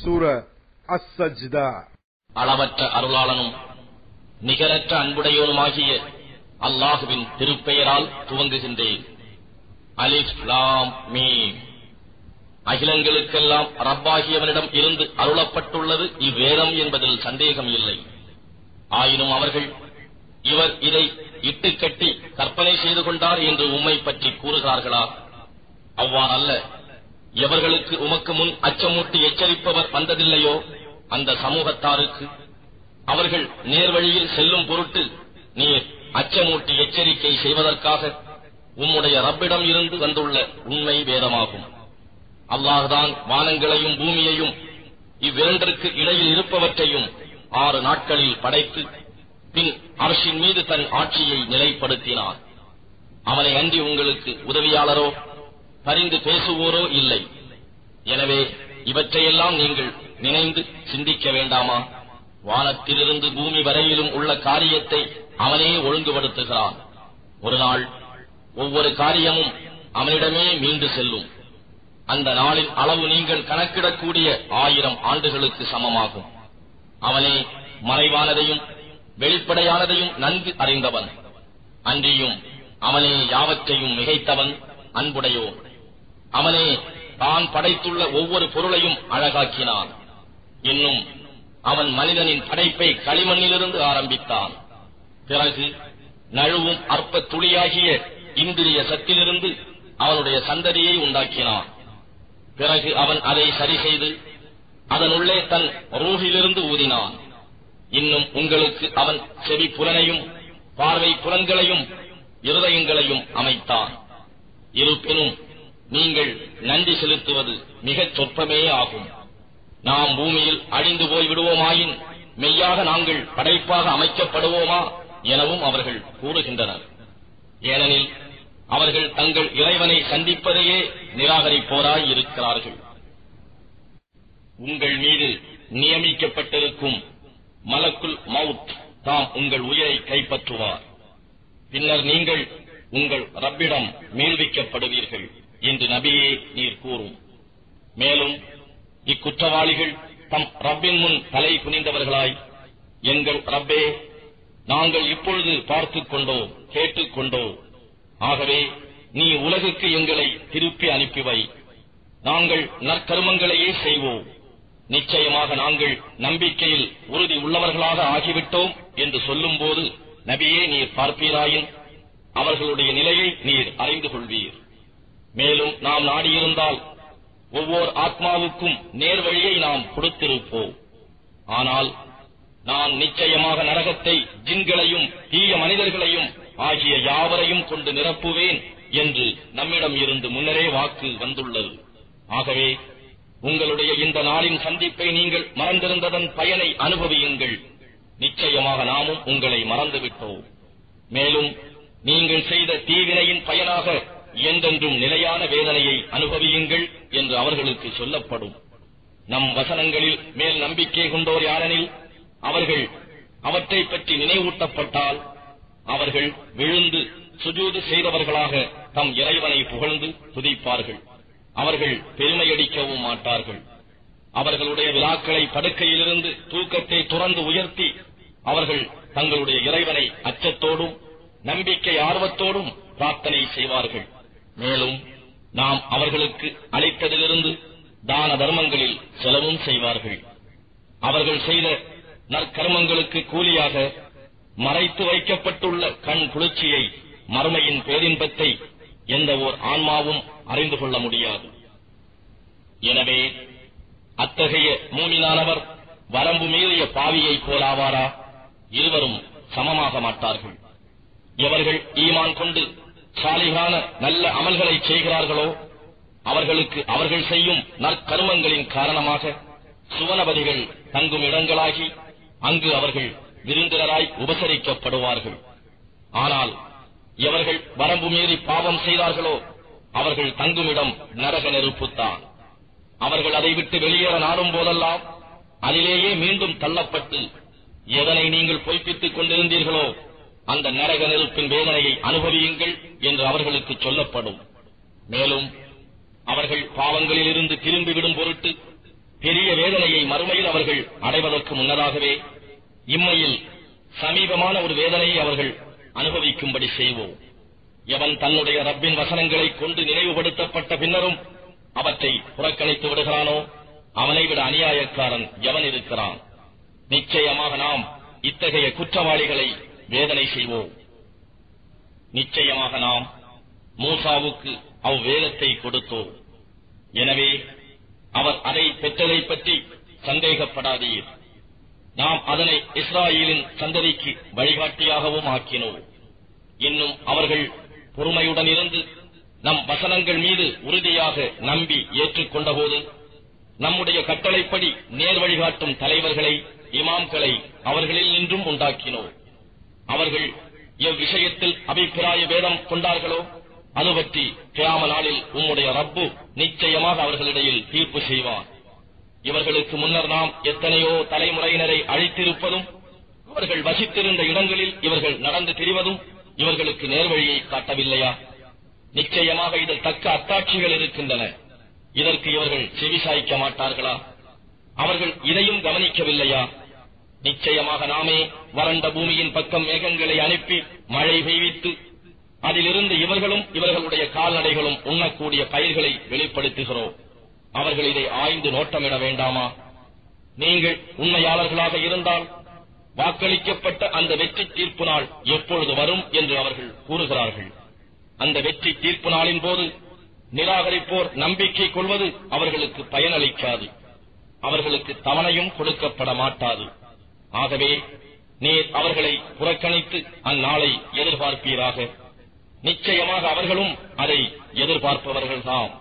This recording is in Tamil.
சூர அஸ்ஸஜ்தா அளவற்ற அருளாளனும் நிகரற்ற அன்புடையோனுமாகிய அல்லாஹுவின் திருப்பெயரால் துவங்குகின்றேன் அலிஃப் லாம் மீம் அகிலங்களுக்கெல்லாம் ரப்பாகியவனிடம் இருந்து அருளப்பட்டுள்ளது இவ்வேதம் என்பதில் சந்தேகம் இல்லை ஆயினும் அவர்கள் இவர் இதை இட்டுக்கட்டி கற்பனை செய்து கொண்டார் என்று உம்மை பற்றி கூறுகிறார்களா அவ்வாறல்ல எவர்களுக்கு உமக்கு முன் அச்சமூட்டி எச்சரிப்பவர் வந்ததில்லையோ அந்த சமூகத்தாருக்கு அவர்கள் நேர்வழியில் செல்லும் பொருட்டு நீர் அச்சமூட்டி எச்சரிக்கை செய்வதற்காக உம்முடைய ரப்பிடம் இருந்து வந்துள்ள உண்மை வேதமாகும் அல்லாஹ்தான் வானங்களையும் பூமியையும் இவ்விரண்டிற்கு இடையில் இருப்பவற்றையும் ஆறு நாட்களில் படைத்து பின் அரசின் மீது தன் ஆட்சியை நிலைப்படுத்தினார் அவனை அன்றி உங்களுக்கு உதவியாளரோ பரிந்து பேசுவோரோ இல்லை எனவே இவற்றையெல்லாம் நீங்கள் நினைந்து சிந்திக்க வேண்டாமா வானத்திலிருந்து பூமி வரையிலும் உள்ள காரியத்தை அவனே ஒழுங்குபடுத்துகிறான் ஒரு நாள் ஒவ்வொரு காரியமும் அவனிடமே மீண்டு செல்லும் அந்த நாளின் அளவு நீங்கள் கணக்கிடக்கூடிய ஆயிரம் ஆண்டுகளுக்கு சமமாகும் அவனே மறைவானதையும் வெளிப்படையானதையும் நன்கு அறிந்தவன் அன்றியும் அவனே யாவற்றையும் மிகைத்தவன் அன்புடையோன் அவனே தான் படைத்துள்ள ஒவ்வொரு பொருளையும் அழகாக்கினான் இன்னும் அவன் மனிதனின் படைப்பை களிமண்ணிலிருந்து ஆரம்பித்தான் பிறகு நழுவும் அற்ப துளியாகிய இந்திரிய சத்திலிருந்து அவனுடைய சந்ததியை உண்டாக்கினான் பிறகு அவன் அதை சரி செய்து அதனுள்ளே தன் ரூஹிலிருந்து ஊதினான் இன்னும் உங்களுக்கு அவன் செவி புலனையும் பார்வை புலன்களையும் இருதயங்களையும் அமைத்தான் இருப்பினும் நீங்கள் நன்றி செலுத்துவது மிகச் சொற்பமே ஆகும் நாம் பூமியில் அழிந்து போய் விடுவோமாயின் மெய்யாக நாங்கள் படைப்பாக அமைக்கப்படுவோமா எனவும் அவர்கள் கூறுகின்றனர் ஏனெனில் அவர்கள் தங்கள் இறைவனை சந்திப்பதையே நிராகரிப்போராய் இருக்கிறார்கள் உங்கள் மீது நியமிக்கப்பட்டிருக்கும் மலக்குல் மவுத் தாம் உங்கள் உயிரை கைப்பற்றுவார் பின்னர் நீங்கள் உங்கள் ரப்பிடம் மீள்விக்கப்படுவீர்கள் என்று நபியே நீர் கூறும் மேலும் இக்குற்றவாளிகள் தம் ரப்பின் முன் தலை குனிந்தவர்களாய் எங்கள் ரப்பே நாங்கள் இப்பொழுது பார்த்துக் கொண்டோம் கேட்டுக் கொண்டோம் ஆகவே நீ உலகுக்கு எங்களை திருப்பி அனுப்பி வை நாங்கள் நற்கருமங்களையே செய்வோம் நிச்சயமாக நாங்கள் நம்பிக்கையில் உறுதி உள்ளவர்களாக ஆகிவிட்டோம் என்று சொல்லும்போது நபியே நீர் பார்ப்பீராயின் அவர்களுடைய நிலையை நீர் அறிந்து கொள்வீர் மேலும் நாம் நாடியிருந்தால் ஒவ்வொரு ஆத்மாவுக்கும் நேர்வழியை நாம் கொடுத்திருப்போம் ஆனால் நான் நிச்சயமாக நரகத்தை ஜின்களையும் தீய மனிதர்களையும் ஆகிய யாவரையும் கொண்டு நிரப்புவேன் என்று நம்மிடம் இருந்து முன்னரே வாக்கு வந்துள்ளது ஆகவே உங்களுடைய இந்த நாளின் சந்திப்பை நீங்கள் மறந்திருந்ததன் பயனை அனுபவியுங்கள் நிச்சயமாக நாமும் உங்களை மறந்துவிட்டோம் மேலும் நீங்கள் செய்த தீவினையின் பயனாக என்றென்றும் நிலையான வேதனையை அனுபவியுங்கள் என்று அவர்களுக்கு சொல்லப்படும் நம் வசனங்களில் மேல் நம்பிக்கை கொண்டோர் யாரெனில் அவர்கள் அவற்றை பற்றி நினைவூட்டப்பட்டால் அவர்கள் விழுந்து சுஜூது செய்தவர்களாக தம் இறைவனை புகழ்ந்து துதிப்பார்கள் அவர்கள் பெருமையடிக்கவும் மாட்டார்கள் அவர்களுடைய விழாக்களை படுக்கையிலிருந்து தூக்கத்தை துறந்து உயர்த்தி அவர்கள் தங்களுடைய இறைவனை அச்சத்தோடும் நம்பிக்கை ஆர்வத்தோடும் பிரார்த்தனை செய்வார்கள் மேலும் நாம் அவர்களுக்கு அளித்ததிலிருந்து தான தர்மங்களில் செலவும் செய்வார்கள் அவர்கள் செய்த நற்கர்மங்களுக்கு கூலியாக மறைத்து வைக்கப்பட்டுள்ள கண் குளிர்ச்சியை மறுமையின் பேரின்பத்தை எந்த ஓர் ஆன்மாவும் அறிந்து கொள்ள முடியாது எனவே அத்தகைய மூமினானவர் வரம்பு மீறிய பாவியைப் போலாவாரா இருவரும் சமமாக மாட்டார்கள் எவர்கள் ஈமான் கொண்டு சாலிகான நல்ல அமல்களை செய்கிறார்களோ அவர்களுக்கு அவர்கள் செய்யும் நற்கருமங்களின் காரணமாக சுவனபதிகள் தங்கும் இடங்களாகி அங்கு அவர்கள் விருந்தினராய் உபசரிக்கப்படுவார்கள் ஆனால் எவர்கள் வரம்பு மீறி பாவம் செய்தார்களோ அவர்கள் தங்குமிடம் நரக நெருப்புத்தான் அவர்கள் அதை விட்டு வெளியேற நாடும் போதெல்லாம் அதிலேயே மீண்டும் தள்ளப்பட்டு எதனை நீங்கள் பொய்ப்பித்துக் கொண்டிருந்தீர்களோ அந்த நரக நெருப்பின் வேதனையை அனுபவியுங்கள் என்று அவர்களுக்கு சொல்லப்படும் மேலும் அவர்கள் பாவங்களிலிருந்து திரும்பிவிடும் பொருட்டு பெரிய வேதனையை மறுமையில் அவர்கள் அடைவதற்கு முன்னதாகவே இம்மையில் சமீபமான ஒரு வேதனையை அவர்கள் அனுபவிக்கும்படி செய்வோம் எவன் தன்னுடைய ரப்பின் வசனங்களை கொண்டு நினைவுபடுத்தப்பட்ட பின்னரும் அவற்றை புறக்கணித்து விடுகிறானோ அவனை விட அநியாயக்காரன் எவன் இருக்கிறான் நிச்சயமாக நாம் இத்தகைய குற்றவாளிகளை வேதனை செய்வோம் நிச்சயமாக நாம் மூசாவுக்கு அவ்வேதத்தை கொடுத்தோம் எனவே அவர் அதை பெற்றதை பற்றி சந்தேகப்படாதீர் நாம் அதனை இஸ்ராயேலின் சந்ததிக்கு வழிகாட்டியாகவும் ஆக்கினோம் இன்னும் அவர்கள் பொறுமையுடன் இருந்து நம் வசனங்கள் மீது உறுதியாக நம்பி ஏற்றுக்கொண்டபோது நம்முடைய கட்டளைப்படி நேர் வழிகாட்டும் தலைவர்களை இமாம்களை அவர்களில் நின்றும் உண்டாக்கினோம் அவர்கள் எவ்விஷயத்தில் அபிப்பிராய வேதம் கொண்டார்களோ அது பற்றி கிராம நாளில் உம்முடைய ரப்பு நிச்சயமாக அவர்களிடையில் தீர்ப்பு செய்வார் இவர்களுக்கு முன்னர் நாம் எத்தனையோ தலைமுறையினரை அழித்திருப்பதும் அவர்கள் வசித்திருந்த இடங்களில் இவர்கள் நடந்து திரிவதும் இவர்களுக்கு நேர்வழியை காட்டவில்லையா நிச்சயமாக இதில் தக்க அத்தாட்சிகள் இருக்கின்றன இதற்கு இவர்கள் செவிசாய்க்க மாட்டார்களா அவர்கள் இதையும் கவனிக்கவில்லையா நிச்சயமாக நாமே வறண்ட பூமியின் பக்கம் மேகங்களை அனுப்பி மழை பெய்வித்து அதிலிருந்து இவர்களும் இவர்களுடைய கால்நடைகளும் உண்ணக்கூடிய பயிர்களை வெளிப்படுத்துகிறோம் அவர்கள் இதை ஆய்ந்து நோட்டமிட வேண்டாமா நீங்கள் உண்மையாளர்களாக இருந்தால் வாக்களிக்கப்பட்ட அந்த வெற்றி தீர்ப்பு நாள் எப்பொழுது வரும் என்று அவர்கள் கூறுகிறார்கள் அந்த வெற்றி தீர்ப்பு நாளின் போது நிராகரிப்போர் நம்பிக்கை கொள்வது அவர்களுக்கு பயனளிக்காது அவர்களுக்கு தவணையும் கொடுக்கப்பட மாட்டாது ஆகவே நீர் அவர்களை புறக்கணித்து அந்நாளை எதிர்பார்ப்பீராக நிச்சயமாக அவர்களும் அதை எதிர்பார்ப்பவர்கள்தாம்